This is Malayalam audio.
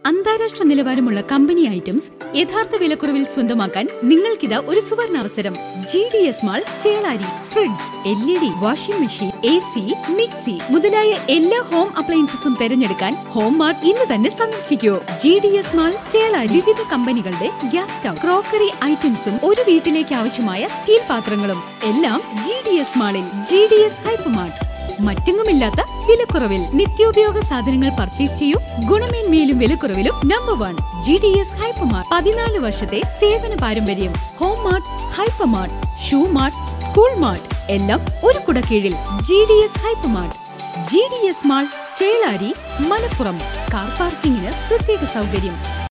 അന്താരാഷ്ട്ര നിലവാരമുള്ള കമ്പനി ഐറ്റംസ് യഥാർത്ഥ വിലക്കുറവിൽ സ്വന്തമാക്കാൻ നിങ്ങൾക്കിതാ ഒരു സുവർണ അവസരം G D S mall Chelari fridge L E D washing machine A C mixie മുതലായ എല്ലാ ഹോം അപ്ലയൻസസും തിരഞ്ഞെടുക്കാൻ ഹോം മാർട്ട് ഇന്ന് തന്നെ സന്ദർശിക്കൂ G D S mall Chelari വിവിധ കമ്പനികളുടെ ഗ്യാസ് സ്റ്റവ് ക്രോക്കറി ഐറ്റംസും ഒരു വീട്ടിലേക്ക് ആവശ്യമായ സ്റ്റീൽ പാത്രങ്ങളും എല്ലാം ജി ഡി എസ് മാളിൽ G D S hyper mart മറ്റെങ്ങുമില്ലാത്ത വിലക്കുറവിൽ നിത്യോപയോഗ സാധനങ്ങൾ പർച്ചേസ് ചെയ്യൂ ഗുണമേന്മയിലും വിലക്കുറവിലും number one G D S hypermart പതിനാല് വർഷത്തെ സേവന പാരമ്പര്യം home mart hypermart shoe mart school mart എല്ലാം ഒരു കുട കീഴിൽ G D S hypermart G D S mall Chelari Malappuram car പാർക്കിങ്ങിന് പ്രത്യേക സൗകര്യം